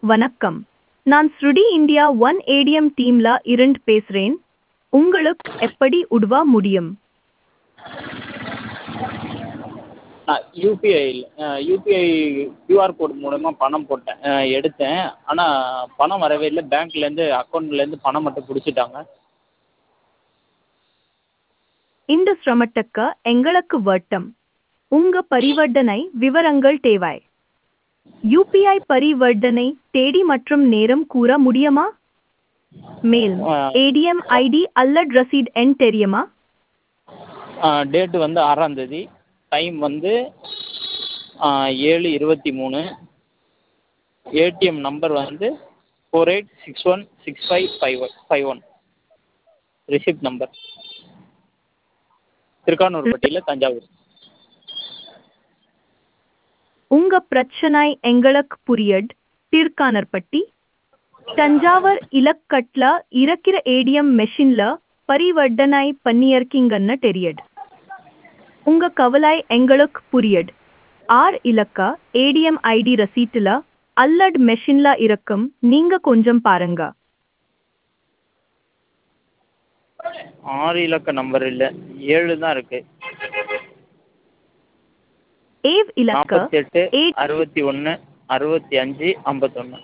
வணக்கம் நான் ஸ்ருடி இந்தியா ஒன் ஏடிஎம் டீம்ல இருந்து பேசுறேன் உங்களுக்கு எப்படி உதவ முடியும் யூபிஐ யூபிஐ கியூஆர் கோட் மூலமா பணம் போட்டேன் எடுத்தேன் ஆனால் பணம் வரவே இல்லை பேங்க்லேருந்து அக்கௌண்ட்லேருந்து பணம் மட்டும் பிடிச்சிட்டாங்க இந்த சிரமத்துக்கு எங்களுக்கு வட்டம் உங்க பரிவர்த்தனை விவரங்கள் தேவை யூபிஐ பரிவர்த்தனை தேதி மற்றும் நேரம் கூற முடியுமா மேலும் ஏடிஎம் ஐடி அல்லது ரசீட் எண் தெரியுமா டேட்டு வந்து ஆறாம் தேதி டைம் வந்து ஏழு இருபத்தி மூணு ஏடிஎம் நம்பர் வந்து four eight six one six five five one five one receipt number திருக்கானூர்பட்டியில் தஞ்சாவூர் உங்க பிரச்சனை எங்களுக்கு புரியட் தீர்க்கானர்பட்டி தஞ்சாவூர் இலக்கட்ல இருக்கிற ஏடிஎம் மெஷின்ல பரிவர்த்தனை பண்ணியிருக்கீங்கன்னு தெரியுது உங்க கவலை எங்களுக்கு புரியட் ஆர் இலக்க ஏடிஎம் ஐடி ரசீட்டுல அல்லட் மெஷின்ல இருக்கும் நீங்க கொஞ்சம் பாருங்க ஆறு இலக்க நம்பர் இல்லை ஏழு தான் இருக்கு ஏவ் இலக்க நாற்பத்தெட்டு eight- அறுபத்தி ஒன்று அறுபத்தி அஞ்சு ஐம்பத்தொன்று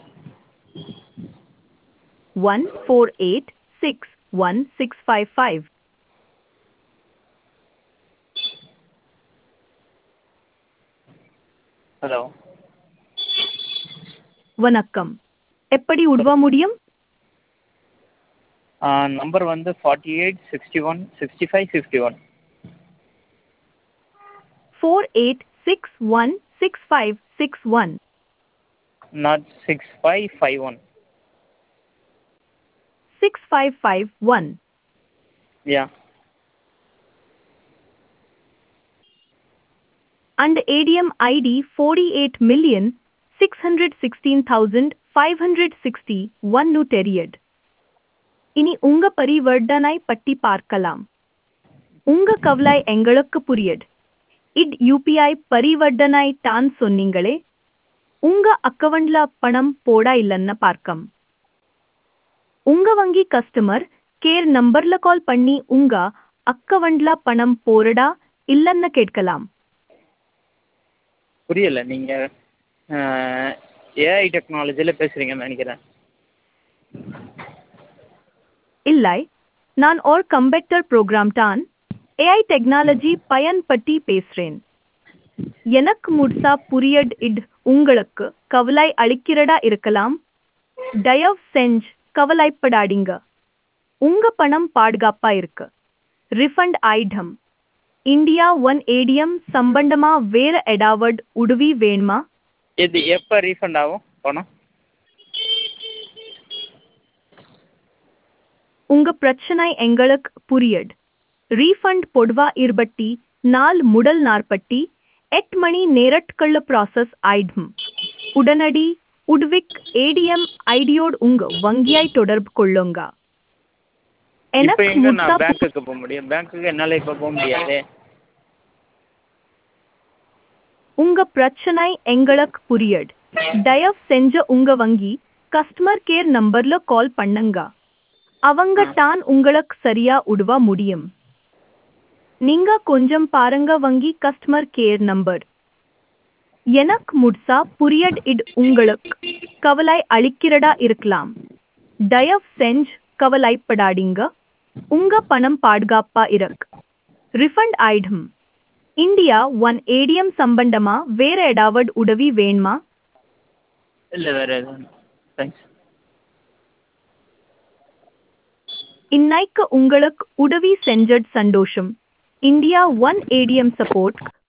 one four eight six one six five five hello வணக்கம் எப்படி உதவ முடியும் நம்பர் வந்து forty eight sixty one sixty five fifty one four eight six one six five six one not six five five one six five five one yeah and ADM ID 48,616,560 nu தெரியுது இனி உங்க பரிவர்த்தனை பற்றி பார்க்கலாம் உங்க கவலை எங்களுக்கு புரியுது இட் யூபிஐ பரிவர்த்தனை தான் சொன்னீங்களே உங்க அக்கவுண்ட்ல பணம் போடா இல்லைன்னு பார்க்கம் உங்க வங்கி கஸ்டமர் கேர் நம்பர்ல கால் பண்ணி உங்க அக்கவுண்ட்ல பணம் போறடா இல்லைன்னு கேட்கலாம் புரியல நீங்கள் ஏஐ டெக்னாலஜியில் பேசுகிறீங்கன்னு நினைக்கிறேன் இல்லை நான் ஒரு கம்ப்யூட்டர் ப்ரோக்ராம் தான் ஏஐ டெக்னாலஜி பயன்படுத்தி பேசுறேன் எனக்கு முழுசா புரியட் இட் உங்களுக்கு கவலை அளிக்கிறதா இருக்கலாம் தயவு செஞ்சு கவலைப்படாதீங்க உங்க பணம் பாதுகாப்பா இருக்கு refund item India one ATM சம்பந்தமா வேற ஏதாவது உதவி வேணுமா இது எப்போ ரீஃபண்ட் ஆகும் பணம் உங்க பிரச்சனை எங்களுக்கு புரியட் ரீஃபண்ட் பொதுவா இருபட்டி நாள் முதல் நாற்பட்டி எட்டு மணி நேரட்கள்ள ப்ராசஸ் ஆயிடும் உடனடி உட்விக் ஏடிஎம் ஐடியோடு உங்க வங்கியாய் தொடர்பு கொள்ளுங்க இப்போ எனக்கு எங்கே முழுசா நான் பேங்க்குக்கு போக முடியும் பேங்க்குக்கு என்னால் இப்போ போக முடியாது உங்க பிரச்சனை எங்களுக்கு புரியட் தயவு செஞ்ச உங்க வங்கி கஸ்டமர் கேர் நம்பர்ல கால் பண்ணுங்க அவங்க தான் உங்களுக்கு சரியா உதவ முடியும் நீங்க கொஞ்சம் பாருங்க வங்கி கஸ்டமர் கேர் நம்பர் எனக்கு முழுசா புரியட் இட் உங்களுக்கு கவலை அளிக்கிறதா இருக்கலாம் தயவு செஞ்சு கவலைப்படாதீங்க உங்க பணம் பாதுகாப்பா இருக்கு ரிஃபண்ட் ஆயிடும் இந்தியா ஒன் ஏடிஎம் சம்பந்தமா வேற ஏதாவது உதவி வேணுமா இல்லை வேறு எதுவும் தேங்க்ஸ் இன்னைக்கு உங்களுக்கு உதவி செஞ்சது சந்தோஷம் இந்தியா ஒன் ஏடிஎம் சப்போர்ட்